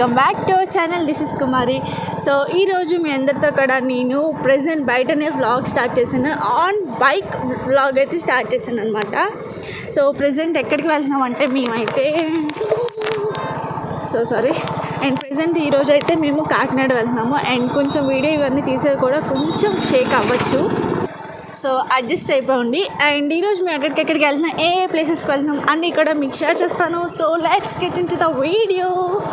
welcome back to our channel this is Kumari so ఈరోజు మీ అందరితో కూడా నేను ప్రజెంట్ బయటనే వ్లాగ్ స్టార్ట్ చేశాను ఆన్ బైక్ వ్లాగ్ అయితే స్టార్ట్ చేశాను అనమాట సో ప్రజెంట్ ఎక్కడికి వెళ్తున్నాం అంటే మేమైతే సో సారీ అండ్ ప్రజెంట్ ఈరోజు అయితే మేము కాకినాడ వెళ్తున్నాము అండ్ కొంచెం వీడియో ఇవన్నీ తీసేది కూడా కొంచెం షేక్ అవ్వచ్చు సో అడ్జస్ట్ అయిపోండి అండ్ ఈరోజు మేము ఎక్కడికెక్కడికి వెళ్తున్నాం ఏ ఏ ప్లేసెస్కి వెళ్తున్నాం అన్నీ కూడా మీకు షేర్ చేస్తాను so let's get into the video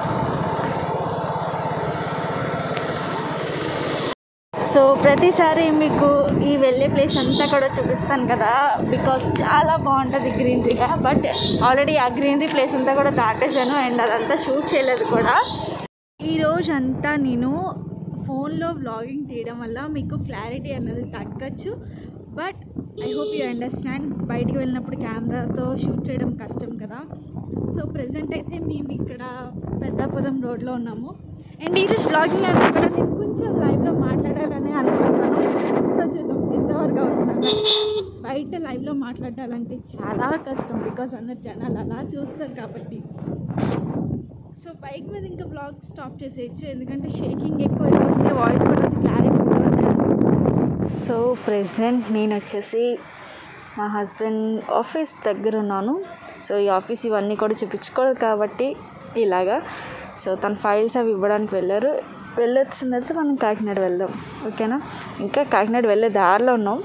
so ప్రతిసారి మీకు ఈ వెళ్ళే ప్లేస్ అంతా కూడా చూపిస్తాను కదా బికాస్ చాలా బాగుంటుంది గ్రీనరీగా బట్ ఆల్రెడీ ఆ గ్రీనరీ ప్లేస్ అంతా కూడా దాటేశాను అండ్ అదంతా షూట్ చేయలేదు కూడా ఈ రోజు అంతా నేను ఫోన్లో వ్లాగింగ్ తీయడం వల్ల మీకు క్లారిటీ అన్నది తగ్గచ్చు but I hope you understand బయటికి వెళ్ళినప్పుడు కెమెరాతో షూట్ చేయడం కష్టం కదా సో ప్రజెంట్ అయితే మేము ఇక్కడ పెద్దాపురం రోడ్లో ఉన్నాము అండ్ ఈరోజు వ్లాగింగ్ అంతా కూడా నేను కొంచెం లైవ్లో మాట్లాడాలని అనుకుంటున్నాను సో చూద్దాం ఎంతవరకు అవుతుందని బయట లైవ్లో మాట్లాడాలంటే చాలా కష్టం బికాస్ అందరు జనాలు అలా చూస్తారు కాబట్టి సో బైక్ మీద ఇంకా బ్లాగ్ స్టాప్ చేసేయచ్చు ఎందుకంటే షేకింగ్ ఎక్కువ అయిపోతుంది వాయిస్ కూడా క్లారిటీ సో ప్రెసెంట్ నేను వచ్చేసి మా హస్బెండ్ ఆఫీస్ దగ్గర ఉన్నాను సో ఈ ఆఫీస్ ఇవన్నీ కూడా చూపించుకోలేదు కాబట్టి ఇలాగా సో తన ఫైల్స్ అవి ఇవ్వడానికి వెళ్ళారు వెళ్ళొచ్చిన తర్వాత మనం కాకినాడ వెళ్దాం ఓకేనా ఇంకా కాకినాడ వెళ్ళే దారిలో ఉన్నాం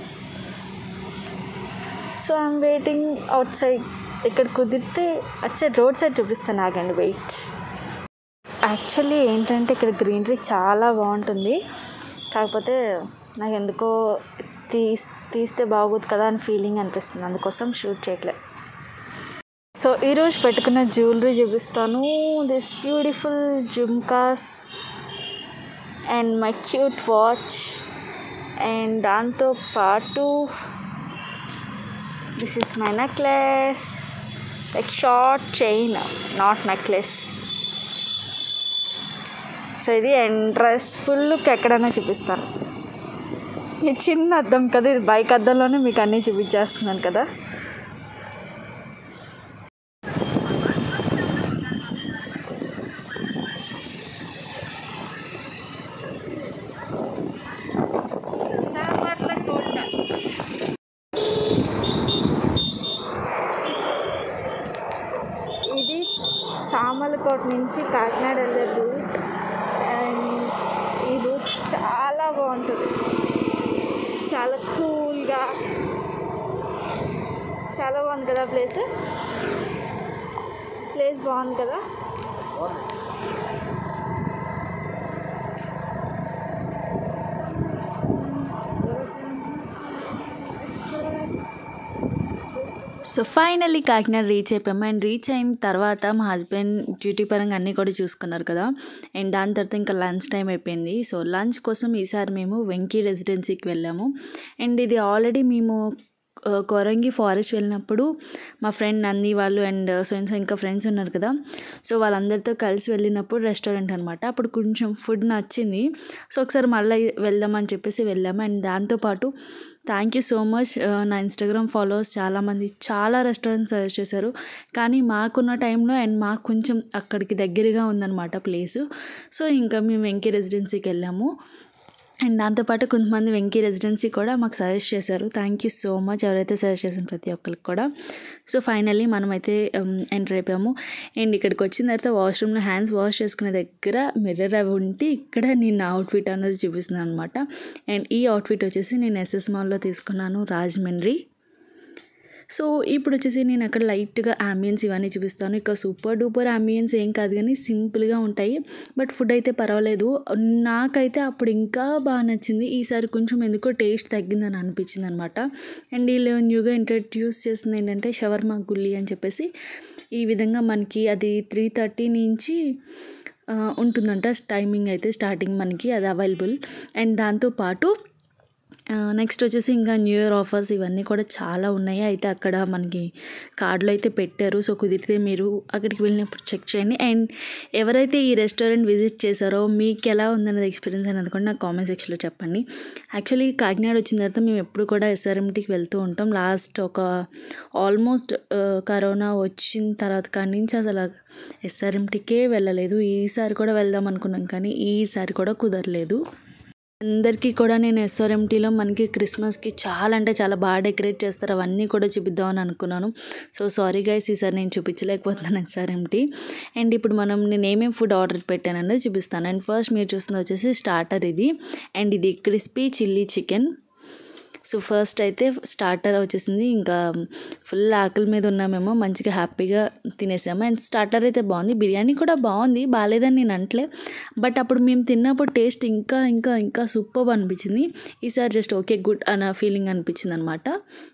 so I'm waiting outside ఇక్కడ కుదిరితే అటు సైడ్ రోడ్ సైడ్ చూపిస్తాను ఆగండి వెయిట్ యాక్చువల్లీ ఏంటంటే ఇక్కడ గ్రీనరీ చాలా బాగుంటుంది కాకపోతే నాకు ఎందుకో తీస్ తీస్తే బాగోదు కదా అని ఫీలింగ్ అనిపిస్తుంది అందుకోసం షూట్ చేయట్లే సో ఈరోజు పెట్టుకున్న జ్యువెలరీ చూపిస్తాను this beautiful jhumkas and my cute watch and దాంతో పాటు this is my necklace like short chain not necklace so ఇది అండ్ డ్రెస్ ఫుల్ లుక్ ఎక్కడైనా చూపిస్తాను ఇది చిన్న అద్దం కదా ఇది బైక్ అద్దంలోనే మీకు అన్నీ చూపించేస్తున్నాను కదా ఇది సామలకోట నుంచి కాకినాడ వెళ్ళే రూట్ అండ్ ఈ రూట్ చాలా బాగుంటుంది చాలా కూల్గా చాలా బాగుంది కదా ప్లేస్ ప్లేస్ బాగుంది కదా సో ఫైనల్లీ కాకినాడ రీచ్ అయిపోయాము అండ్ రీచ్ అయిన తర్వాత మా హస్బెండ్ డ్యూటీ పరంగా అన్నీ కూడా చూసుకున్నారు కదా అండ్ దాని తర్వాత ఇంకా లంచ్ టైం అయిపోయింది సో లంచ్ కోసం ఈసారి మేము వెంకీ రెసిడెన్సీకి వెళ్ళాము అండ్ ఇది ఆల్రెడీ మేము ఆ, కొరంగి ఫారెస్ట్ వెళ్ళినప్పుడు మా ఫ్రెండ్ నంది వాళ్ళు అండ్ సో ఇంకా ఇంకా ఫ్రెండ్స్ ఉన్నారు కదా సో వాళ్ళందరితో కలిసి వెళ్ళినప్పుడు రెస్టారెంట్ అనమాట అప్పుడు కొంచెం ఫుడ్ నచ్చింది సో ఒకసారి మళ్ళీ వెళ్దామని చెప్పేసి వెళ్ళాము అండ్ దాంతోపాటు థ్యాంక్ యూ సో మచ్ నా ఇన్స్టాగ్రామ్ ఫాలోవర్స్ చాలామంది చాలా రెస్టారెంట్స్ సజెస్ట్ చేశారు కానీ మాకున్న టైంలో అండ్ మాకు కొంచెం అక్కడికి దగ్గరగా ఉందన్నమాట ప్లేసు సో ఇంకా మేము వెంకీ రెసిడెన్సీకి వెళ్ళాము అండ్ దాంతోపాటు కొంతమంది వెంకీ రెసిడెన్సీ కూడా మాకు సజెస్ట్ చేశారు థ్యాంక్ యూ సో మచ్ ఎవరైతే సజెస్ట్ చేసిన ప్రతి ఒక్కరికి కూడా సో ఫైనల్లీ మనమైతే ఎంటర్ అయిపోయాము అండ్ ఇక్కడికి వచ్చిన తర్వాత వాష్రూమ్లో హ్యాండ్స్ వాష్ చేసుకునే దగ్గర మిర్రర్ అవి ఉంటే ఇక్కడ నేను అవుట్ఫిట్ అనేది చూపిస్తున్నాను అనమాట అండ్ ఈ అవుట్ఫిట్ వచ్చేసి నేను ఎస్ఎస్ మాల్లో తీసుకున్నాను రాజమండ్రి సో ఇప్పుడు వచ్చేసి నేను అక్కడ లైట్గా అంబియన్స్ ఇవన్నీ చూపిస్తాను ఇక సూపర్ డూపర్ అంబియన్స్ ఏం కాదు కానీ సింపుల్గా ఉంటాయి బట్ ఫుడ్ అయితే పర్వాలేదు నాకైతే అప్పుడు ఇంకా బాగా నచ్చింది ఈసారి కొంచెం ఎందుకో టేస్ట్ తగ్గిందని అనిపించింది అనమాట అండ్ వీళ్ళు న్యూగా ఇంట్రడ్యూస్ చేసింది ఏంటంటే షవర్మా గుల్లి అని చెప్పేసి ఈ విధంగా మనకి అది త్రీ థర్టీ నుంచి ఆ, ఉంటుందంట టైమింగ్ అయితే స్టార్టింగ్ మనకి అది అవైలబుల్ అండ్ దాంతోపాటు నెక్స్ట్ వచ్చేసి ఇంకా న్యూ ఇయర్ ఆఫర్స్ ఇవన్నీ కూడా చాలా ఉన్నాయి అయితే అక్కడ మనకి కార్డులో అయితే పెట్టారు సో కుదిరితే మీరు అక్కడికి వెళ్ళినప్పుడు చెక్ చేయండి అండ్ ఎవరైతే ఈ రెస్టారెంట్ విజిట్ చేశారో మీకు ఎలా ఉందన్నది ఎక్స్పీరియన్స్ అనేది కూడా నాకు కామెంట్ సెక్షన్లో చెప్పండి యాక్చువల్లీ కాకినాడ వచ్చిన తర్వాత మేము ఎప్పుడు కూడా ఎస్ఆర్ఎంటీకి వెళ్తూ ఉంటాం లాస్ట్ ఒక ఆల్మోస్ట్ కరోనా వచ్చిన తర్వాత కాడి నుంచి అసలు ఎస్ఆర్ఎంటీకే వెళ్ళలేదు ఈసారి కూడా వెళ్దాం అనుకున్నాం కానీ ఈసారి కూడా కుదరలేదు అందరికీ కూడా నేను ఎస్ఆర్ఎంటీలో మనకి క్రిస్మస్కి చాలా అంటే చాలా బాగా డెకరేట్ చేస్తారు అవన్నీ కూడా చూపిద్దామని అనుకున్నాను సో సారీ గైస్ ఈసారి నేను చూపించలేకపోతున్నాను ఎస్ఆర్ఎంటీ అండ్ ఇప్పుడు మనం నేను ఏమేమి ఫుడ్ ఆర్డర్ పెట్టాను అనేది చూపిస్తాను అండ్ ఫస్ట్ మీరు చూస్తుంది వచ్చేసి స్టార్టర్ ఇది అండ్ ఇది crispy chilli chicken so first అయితే స్టార్టర్ వచ్చేసింది ఇంకా ఫుల్ ఆకలి మీద ఉన్నామేమో మంచిగా హ్యాపీగా తినేసాము అండ్ స్టార్టర్ అయితే బాగుంది బిర్యానీ కూడా బాగుంది బాగాలేదని నేను అంటలే బట్ అప్పుడు మేము తిన్నప్పుడు టేస్ట్ ఇంకా ఇంకా ఇంకా సూపర్ అనిపించింది ఈసారి జస్ట్ ఓకే గుడ్ అన్న ఫీలింగ్ అనిపించింది అనమాట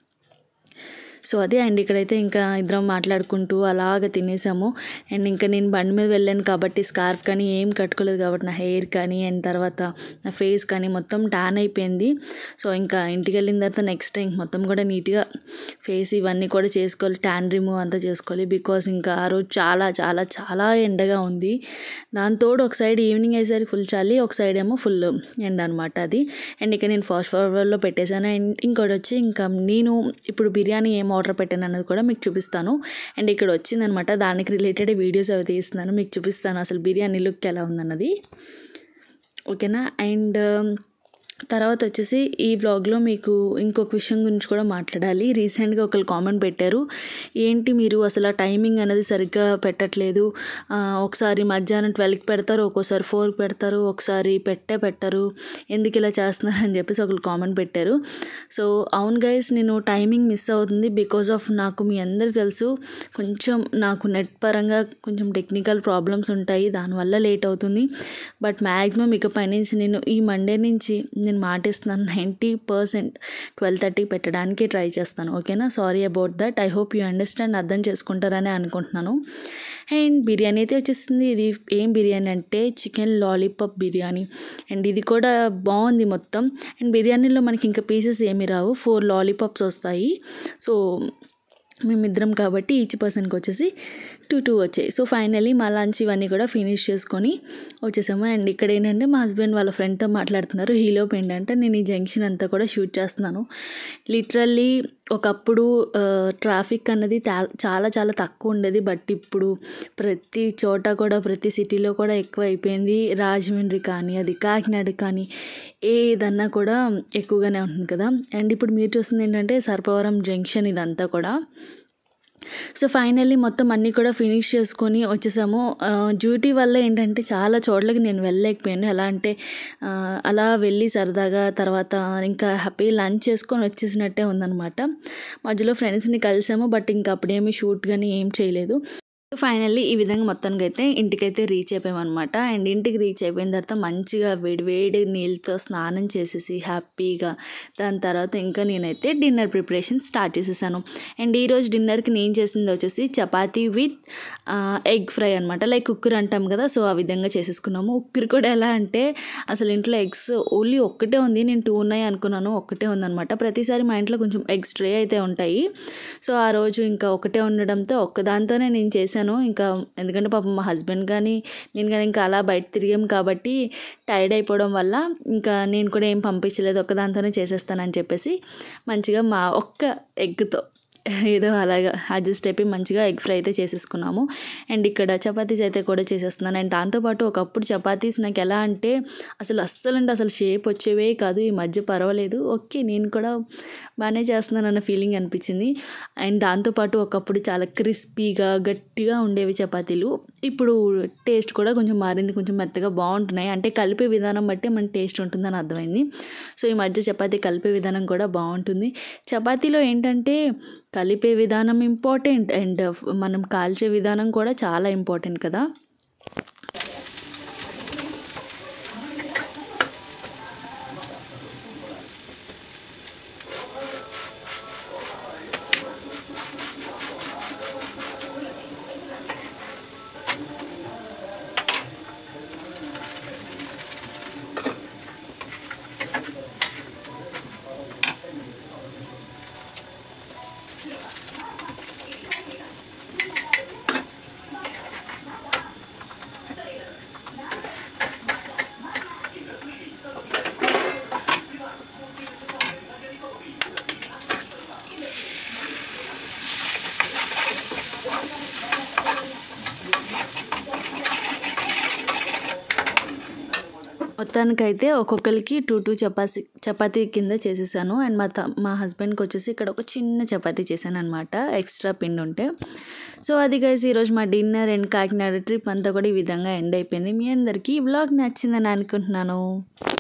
సో అదే అండ్ ఇక్కడైతే ఇంకా ఇద్దరం మాట్లాడుకుంటూ అలాగ తినేసాము అండ్ ఇంకా నేను బండి మీద వెళ్ళాను కాబట్టి స్కార్ఫ్ కానీ ఏం కట్టుకోలేదు కాబట్టి నా హెయిర్ కానీ అండ్ తర్వాత నా ఫేస్ కానీ మొత్తం ట్యాన్ అయిపోయింది సో ఇంకా ఇంటికి వెళ్ళిన తర్వాత నెక్స్ట్ టైం మొత్తం కూడా నీట్గా ఫేస్ ఇవన్నీ కూడా చేసుకోవాలి ట్యాన్ రిమూవ్ అంతా చేసుకోవాలి బికాస్ ఇంకా ఆ రోజు చాలా చాలా చాలా ఎండగా ఉంది దాంతోడు ఒక సైడ్ ఈవినింగ్ అయ్యేసరికి ఫుల్ చలి ఒక సైడ్ ఏమో ఫుల్ ఎండ అనమాట అది అండ్ ఇక నేను ఫాస్ట్ ఫార్వర్డ్లో పెట్టేశాను అండ్ ఇంకోటి వచ్చి ఇంకా నేను ఇప్పుడు బిర్యానీ ఏం ఆర్డర్ పెట్టాను అన్నది కూడా మీకు చూపిస్తాను అండ్ ఇక్కడ వచ్చిందనమాట దానికి రిలేటెడ్ వీడియోస్ అవి తీస్తున్నాను మీకు చూపిస్తాను అసలు బిర్యానీ లుక్ ఎలా ఉందన్నది ఓకేనా అండ్ తర్వాత వచ్చేసి ఈ వ్లాగ్లో మీకు ఇంకొక విషయం గురించి కూడా మాట్లాడాలి రీసెంట్గా ఒకరు కామెంట్ పెట్టారు ఏంటి మీరు అసలు ఆ టైమింగ్ అనేది సరిగ్గా పెట్టట్లేదు ఆ, ఒకసారి మధ్యాహ్నం ట్వెల్వ్కి పెడతారు ఒక్కోసారి ఫోర్కి పెడతారు ఒకసారి పెట్టే పెట్టరు ఎందుకు ఇలా చేస్తున్నారు అని చెప్పేసి ఒకరు కామెంట్ పెట్టారు సో అవును గైస్ నేను టైమింగ్ మిస్ అవుతుంది బికాజ్ ఆఫ్ నాకు మీ అందరు తెలుసు కొంచెం నాకు నెట్ పరంగా కొంచెం టెక్నికల్ ప్రాబ్లమ్స్ ఉంటాయి దానివల్ల లేట్ అవుతుంది బట్ మ్యాక్సిమం ఇకపై నుంచి నేను ఈ మండే నుంచి నేను మాటిస్తున్నాను నైంటీ పర్సెంట్ ట్వెల్వ్ థర్టీ పెట్టడానికి ట్రై చేస్తాను ఓకేనా sorry about that I hope you understand అర్థం చేసుకుంటారని అనుకుంటున్నాను అండ్ బిర్యానీ అయితే వచ్చేసింది ఇది ఏం బిర్యానీ అంటే చికెన్ లాలీపాప్ బిర్యానీ అండ్ ఇది కూడా బాగుంది మొత్తం అండ్ బిర్యానీలో మనకి ఇంకా పీసెస్ ఏమి రావు ఫోర్ లాలీపాప్స్ వస్తాయి సో మేమిద్దరం కాబట్టి ఈచ్ పర్సన్కి వచ్చేసి టూ టూ వచ్చాయి సో ఫైనలీ మా లంచ్ ఇవన్నీ కూడా ఫినిష్ చేసుకొని వచ్చేసాము అండ్ ఇక్కడ ఏంటంటే మా హస్బెండ్ వాళ్ళ ఫ్రెండ్తో మాట్లాడుతున్నారు హీలోప్ ఏంటంటే నేను ఈ జంక్షన్ అంతా కూడా షూట్ చేస్తున్నాను లిటరల్లీ ఒకప్పుడు ట్రాఫిక్ అన్నది తా- చాలా చాలా తక్కువ ఉండేది బట్ ఇప్పుడు ప్రతి చోట కూడా ప్రతి సిటీలో కూడా ఎక్కువ అయిపోయింది రాజమండ్రి కానీ అది కాకినాడ కానీ ఏదన్నా కూడా ఎక్కువగానే ఉంటుంది కదా అండ్ ఇప్పుడు మీరు చూస్తుంది ఏంటంటే సర్పవరం జంక్షన్ ఇదంతా కూడా సో ఫైనల్లీ మొత్తం అన్నీ కూడా ఫినిష్ చేసుకొని వచ్చేసాము ఆ, డ్యూటీ వల్ల ఏంటంటే చాలా చోట్లకి నేను వెళ్ళలేకపోయాను ఎలా అంటే ఆ, అలా వెళ్ళి సరదాగా తర్వాత ఇంకా హ్యాపీ లంచ్ చేసుకొని వచ్చేసినట్టే ఉందన్నమాట మధ్యలో ఫ్రెండ్స్ని కలిసాము బట్ ఇంకా అప్పుడేమీ షూట్ కానీ ఏం చేయలేదు ఫైనల్లీ ఈ విధంగా మొత్తానికి అయితే ఇంటికైతే రీచ్ అయిపోయామన్నమాట అండ్ ఇంటికి రీచ్ అయిపోయిన తర్వాత మంచిగా వేడి వేడి నీళ్ళతో స్నానం చేసేసి హ్యాపీగా దాని తర్వాత ఇంకా నేనైతే డిన్నర్ ప్రిపరేషన్ స్టార్ట్ చేసేసాను అండ్ ఈరోజు డిన్నర్కి నేను చేసింది వచ్చేసి చపాతీ విత్ ఎగ్ ఫ్రై అనమాట లైక్ ఉక్కురు అంటాం కదా సో ఆ విధంగా చేసేసుకున్నాము ఉక్కురు కూడా ఎలా అంటే అసలు ఇంట్లో ఎగ్స్ ఓన్లీ ఒక్కటే ఉంది నేను టూ ఉన్నాయి అనుకున్నాను ఒక్కటే ఉందన్నమాట ప్రతిసారి మా ఇంట్లో కొంచెం ఎగ్స్ ట్రే అయితే ఉంటాయి సో ఆ రోజు ఇంకా ఒకటే ఉండడంతో ఒక్కదాంతోనే నేను చేశాను ఇంకా ఎందుకంటే పాపం మా హస్బెండ్ కానీ నేను కానీ ఇంకా అలా బయట తిరిగాం కాబట్టి టైర్డ్ అయిపోవడం వల్ల ఇంకా నేను కూడా ఏం పంపించలేదు ఒక్కదాంతోనే చేసేస్తానని చెప్పేసి మంచిగా మా ఒక్క ఎగ్తో ఏదో అలాగా అడ్జస్ట్ అయిపోయి మంచిగా ఎగ్ ఫ్రై అయితే చేసేసుకున్నాము అండ్ ఇక్కడ చపాతీస్ అయితే కూడా చేసేస్తున్నాను అండ్ దాంతోపాటు ఒకప్పుడు చపాతీస్ నాకు ఎలా అంటే అసలు అస్సలు అంటే అసలు షేప్ వచ్చేవే కాదు ఈ మధ్య పర్వాలేదు ఓకే నేను కూడా బాగానే చేస్తున్నాను అన్న ఫీలింగ్ అనిపించింది అండ్ దాంతోపాటు ఒకప్పుడు చాలా క్రిస్పీగా గట్టిగా ఉండేవి చపాతీలు ఇప్పుడు టేస్ట్ కూడా కొంచెం మారింది కొంచెం మెత్తగా బాగుంటున్నాయి అంటే కలిపే విధానం బట్టి మన టేస్ట్ ఉంటుందని అర్థమైంది సో ఈ మధ్య చపాతీ కలిపే విధానం కూడా బాగుంటుంది చపాతీలో ఏంటంటే కలిపే విధానం ఇంపార్టెంట్ అండ్ మనం కాల్చే విధానం కూడా చాలా ఇంపార్టెంట్ కదా మొత్తానికైతే ఒక్కొక్కరికి టూ టూ చపాతి చపాతీ కింద చేసేసాను అండ్ మా త మా హస్బెండ్కి వచ్చేసి ఇక్కడ ఒక చిన్న చపాతీ చేశాను అనమాట ఎక్స్ట్రా పిండి ఉంటే సో అది గైస్ ఈరోజు మా డిన్నర్ అండ్ కాకినాడ ట్రిప్ అంతా కూడా ఈ విధంగా ఎండ్ అయిపోయింది మీ అందరికీ ఈ వ్లాగ్ నచ్చిందని అనుకుంటున్నాను